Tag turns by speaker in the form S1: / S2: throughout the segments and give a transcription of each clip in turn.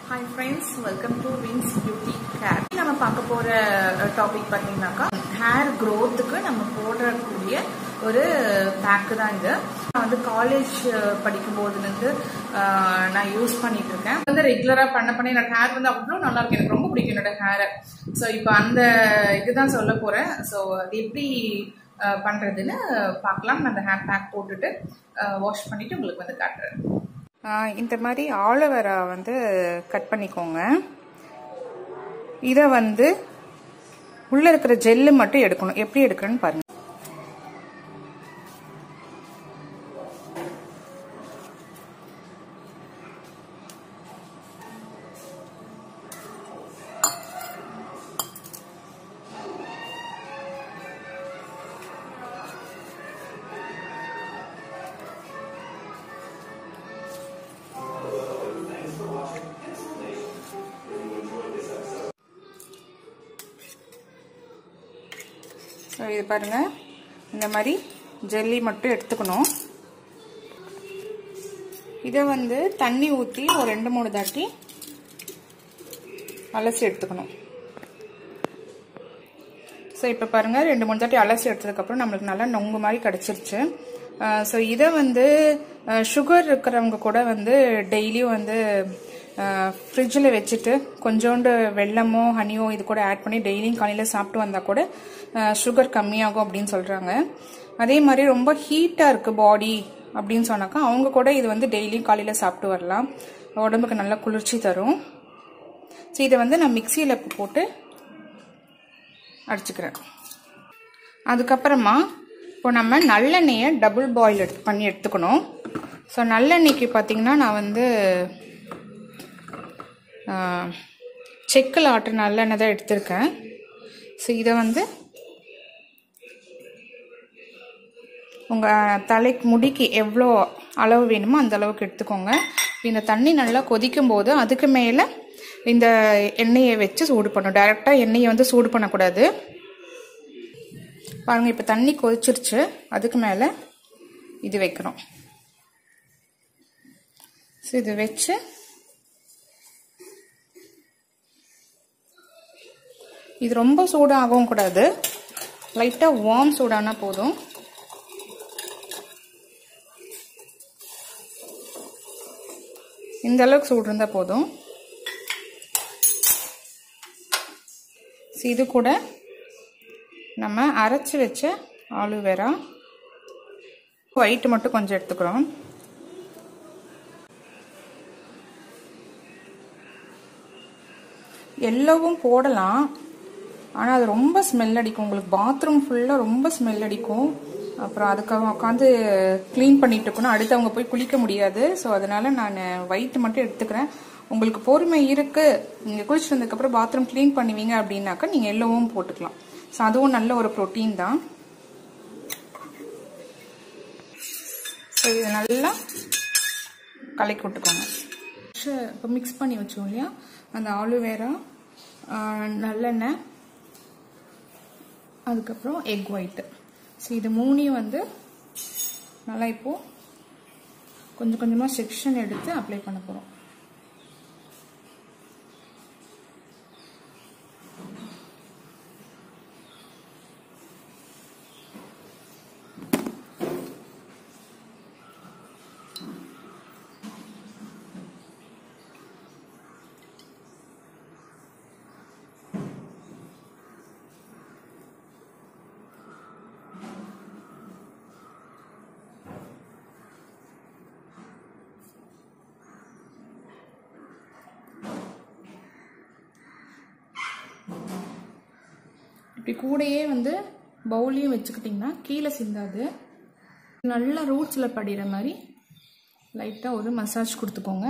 S1: hi friends welcome to Vins beauty care நம்ம பார்க்க போற டாபிக் பார்த்தீங்கன்னாக்கா ஹேர் க்ரோத்துக்கு நம்ம போடக்கூடிய ஒரு பேக்கு தான் இது நான் வந்து காலேஜ் படிக்கும் போதுலேருந்து நான் யூஸ் பண்ணிட்டு இருக்கேன் வந்து ரெகுலராக பண்ண பண்ண என்னோட ஹேர் வந்து அவ்வளோ நல்லா இருக்கு எனக்கு ரொம்ப பிடிக்கும் என்னோட ஹேரை ஸோ இப்போ அந்த இதுதான் சொல்ல போறேன் ஸோ அது எப்படி அஹ், பண்றதுன்னு பார்க்கலாம் நான் அந்த ஹேர் பேக் போட்டுட்டு வாஷ் பண்ணிட்டு உங்களுக்கு வந்து காட்டுறேன்
S2: ஆஹ் இந்த மாதிரி ஆலோவேரா வந்து கட் பண்ணிக்கோங்க இதை வந்து உள்ள இருக்கிற ஜெல்லு மட்டும் எடுக்கணும் எப்படி எடுக்கிறேன்னு பாருங்க ஸோ இது பாருங்க இந்த மாதிரி ஜெல்லி மட்டும் எடுத்துக்கணும் இதை வந்து தண்ணி ஊற்றி ஒரு ரெண்டு மூணு தாட்டி அலசி எடுத்துக்கணும் ஸோ இப்போ பாருங்கள் ரெண்டு மூணு தாட்டி அலசி எடுத்ததுக்கப்புறம் நம்மளுக்கு நல்லா நொங்கு மாதிரி கிடச்சிருச்சு ஸோ இதை வந்து சுகர் இருக்கிறவங்க கூட வந்து டெய்லியும் வந்து ஃப்ரிட்ஜில் வச்சுட்டு கொஞ்சோண்டு வெல்லமோ ஹனியோ இது கூட ஆட் பண்ணி டெய்லியும் காலையில் சாப்பிட்டு வந்தால் கூட சுகர் கம்மியாகும் அப்படின்னு சொல்கிறாங்க அதே மாதிரி ரொம்ப ஹீட்டாக இருக்குது பாடி அப்படின்னு சொன்னாக்கா அவங்க கூட இது வந்து டெய்லியும் காலையில் சாப்பிட்டு வரலாம் உடம்புக்கு நல்லா குளிர்ச்சி தரும் ஸோ இதை வந்து நான் மிக்சியில் போட்டு அடிச்சுக்கிறேன் அதுக்கப்புறமா இப்போ நம்ம நல்லெண்ணெயை டபுள் பாயில் எடுத்து பண்ணி எடுத்துக்கணும் ஸோ நல்லெண்ணெய்க்கு பார்த்தீங்கன்னா நான் வந்து செக்கில் ஆட்டு நல்லெண்ணெய் தான் எடுத்திருக்கேன் ஸோ இதை வந்து உங்கள் தலைக்கு முடிக்கு எவ்வளோ அளவு வேணுமோ அந்த அளவுக்கு எடுத்துக்கோங்க இந்த தண்ணி நல்லா கொதிக்கும் போது அதுக்கு மேலே இந்த எண்ணெயை வச்சு சூடு பண்ணும் டைரெக்டாக எண்ணெயை வந்து சூடு பண்ணக்கூடாது பாருங்கள் இப்போ தண்ணி கொதிச்சிருச்சு அதுக்கு மேலே இது வைக்கிறோம் ஸோ இது வச்சு இது ரொம்ப சூடாகவும் கூடாது லைட்டாக வார்ம் சூடானா போதும் இந்த அளவுக்கு சூடு இருந்தால் போதும் இது கூட நம்ம அரைச்சி வச்ச ஆலுவேரா ஒயிட் மட்டும் கொஞ்சம் எடுத்துக்கிறோம் எல்லோவும் போடலாம் ஆனால் அது ரொம்ப ஸ்மெல் அடிக்கும் உங்களுக்கு பாத்ரூம் ஃபுல்லாக ரொம்ப ஸ்மெல் அடிக்கும் அப்புறம் அதுக்காக உட்காந்து க்ளீன் பண்ணிட்டு இருக்கணும் அடுத்து அவங்க போய் குளிக்க முடியாது ஸோ அதனால நான் ஒயிட் மட்டும் எடுத்துக்கிறேன் உங்களுக்கு பொறுமை இருக்கு நீங்கள் குளிச்சுட்டு வந்ததுக்கப்புறம் பாத்ரூம் க்ளீன் பண்ணுவீங்க அப்படின்னாக்கா நீங்கள் எல்லோவும் போட்டுக்கலாம் ஸோ அதுவும் நல்ல ஒரு ப்ரோட்டீன் தான் ஸோ இது நல்லா கலக்கி விட்டுக்கோங்க இப்போ மிக்ஸ் பண்ணி வச்சோம் இல்லையா அந்த ஆலுவேரா நல்லெண்ணெய் அதுக்கப்புறம் எக் ஒயிட்டு ஸோ இது மூணையும் வந்து நல்லா இப்போது கொஞ்சம் கொஞ்சமாக செக்ஷன் எடுத்து அப்ளை பண்ண போகிறோம் இப்படி கூடையே வந்து பவுலையும் வச்சுக்கிட்டிங்கன்னா கீழே சிந்தாது நல்லா ரூட்ஸில் படிகிற மாதிரி லைட்டாக ஒரு மசாஜ் கொடுத்துக்கோங்க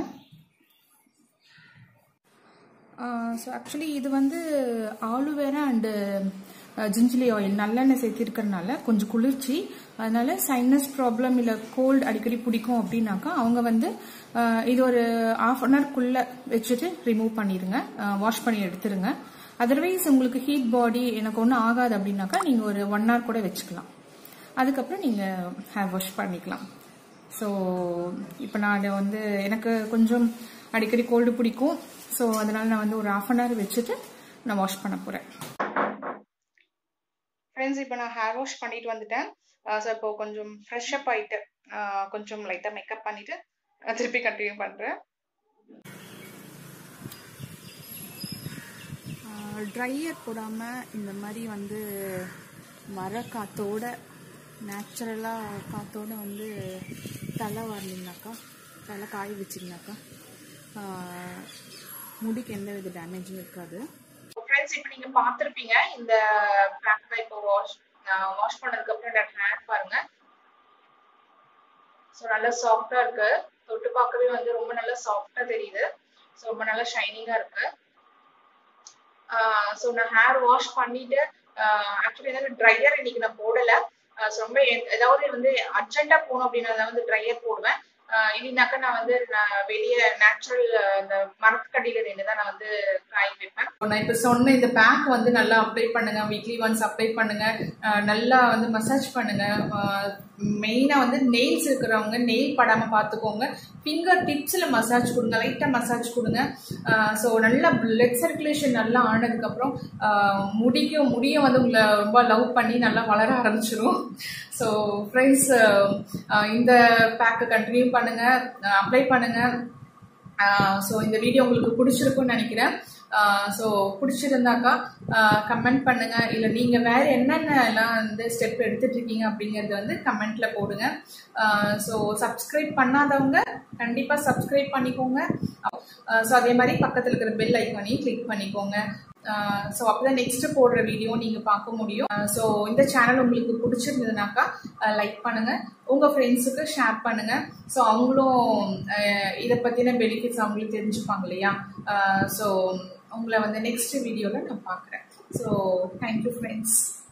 S2: ஸோ ஆக்சுவலி இது வந்து ஆலுவேரா அண்டு ஜிஞ்சிலி ஆயில் நல்லெண்ணெய் சேர்த்திருக்கறனால கொஞ்சம் குளிர்ச்சி அதனால சைனஸ் ப்ராப்ளம் இல்லை கோல்டு அடிக்கடி பிடிக்கும் அப்படின்னாக்கா அவங்க வந்து இது ஒரு ஆஃப் அன் ஹவர்க்குள்ளே வச்சுட்டு ரிமூவ் பண்ணிடுங்க வாஷ் பண்ணி எடுத்துருங்க அதர்வைஸ் உங்களுக்கு ஹீட் பாடி எனக்கு ஒன்றும் ஆகாது அப்படின்னாக்கா நீங்கள் ஒரு ஒன் ஹவர் கூட வச்சுக்கலாம் அதுக்கப்புறம் நீங்கள் ஹேர் வாஷ் பண்ணிக்கலாம் ஸோ இப்போ நான் வந்து எனக்கு கொஞ்சம் அடிக்கடி கோல்டு பிடிக்கும் ஸோ அதனால் நான் வந்து ஒரு ஆஃப் அன் ஹவர் வச்சுட்டு நான் வாஷ் பண்ண போகிறேன் ஃப்ரெண்ட்ஸ் இப்போ நான் ஹேர் வாஷ் பண்ணிட்டு வந்துட்டேன் ஸோ இப்போ கொஞ்சம் ஃப்ரெஷ் அப் ஆகிட்டு கொஞ்சம் லைட்டாக மேக்கப் பண்ணிவிட்டு திருப்பி கண்டினியூ பண்ணுறேன் ட்ரையர் போடாமல் இந்த மாதிரி வந்து மர காத்தோட நேச்சுரலாக காத்தோட வந்து தலை வரலிங்கனாக்கா தலை காய வச்சிங்கனாக்கா முடிக்கு எந்த வித டேமேஜும் இருக்காது
S1: ஃப்ரெண்ட்ஸ் இப்போ நீங்க பார்த்துருப்பீங்க இந்த பேக் இப்போ வாஷ் வாஷ் பண்ணதுக்கு அப்புறம் இந்த ஹேர் பாருங்க ஸோ நல்லா சாஃப்டா இருக்கு தொட்டு பார்க்கவே வந்து ரொம்ப நல்லா சாஃப்டா தெரியுது ஸோ ரொம்ப நல்லா ஷைனிங்கா இருக்கு ஸோ நான் ஹேர் வாஷ் பண்ணிட்டு ஆக்சுவலி வந்து ட்ரையர் இன்னைக்கு நான் போடல ஸோ ரொம்ப ஏதாவது வந்து அர்ஜென்ட்டா போகணும் அப்படின்னா வந்து ட்ரையர் போடுவேன் இல்லைனாக்கா நான் வந்து நான் வெளியே நேச்சுரல் இந்த மரத்துக்கடியில நின்று தான் நான் வந்து காய வைப்பேன்
S2: நான் இப்போ சொன்ன இந்த பேக் வந்து நல்லா அப்ளை பண்ணுங்க வீக்லி ஒன்ஸ் அப்ளை பண்ணுங்க நல்லா வந்து மசாஜ் பண்ணுங்க மெயினாக வந்து நெயில்ஸ் இருக்கிறவங்க நெயில் படாமல் பார்த்துக்கோங்க ஃபிங்கர் டிப்ஸில் மசாஜ் கொடுங்க லைட்டாக மசாஜ் கொடுங்க ஸோ நல்லா பிளட் சர்க்குலேஷன் நல்லா ஆனதுக்கப்புறம் முடிக்க முடிய வந்து உங்களை ரொம்ப லவ் பண்ணி நல்லா வளர ஆரம்பிச்சிடும் ஸோ ஃப்ரெண்ட்ஸ் இந்த பேக்கை கண்டினியூ பண்ணுங்க அப்ளை பண்ணுங்க ஸோ இந்த வீடியோ உங்களுக்கு பிடிச்சிருக்கும்னு நினைக்கிறேன் ஸோ பிடிச்சிருந்தாக்கா கமெண்ட் பண்ணுங்க இல்லை நீங்கள் வேற என்னென்னலாம் வந்து ஸ்டெப் எடுத்துட்டு இருக்கீங்க அப்படிங்கறத வந்து கமெண்ட்ல போடுங்க ஸோ சப்ஸ்கிரைப் பண்ணாதவங்க கண்டிப்பாக சப்ஸ்கிரைப் பண்ணிக்கோங்க ஸோ அதே மாதிரி பக்கத்தில் இருக்கிற பெல் ஐக்கானையும் கிளிக் பண்ணிக்கோங்க ஸோ அப்போதான் நெக்ஸ்ட் போடுற வீடியோ நீங்கள் பார்க்க முடியும் ஸோ இந்த சேனல் உங்களுக்கு பிடிச்சிருந்ததுனாக்கா லைக் பண்ணுங்க உங்கள் ஃப்ரெண்ட்ஸுக்கு ஷேர் பண்ணுங்க ஸோ அவங்களும் இதை பற்றின பெனிஃபிட்ஸ் அவங்களுக்கு தெரிஞ்சுப்பாங்க இல்லையா ஸோ உங்களை வந்து நெக்ஸ்ட் வீடியோவில் நான் பார்க்குறேன் ஸோ தேங்க்யூ ஃப்ரெண்ட்ஸ்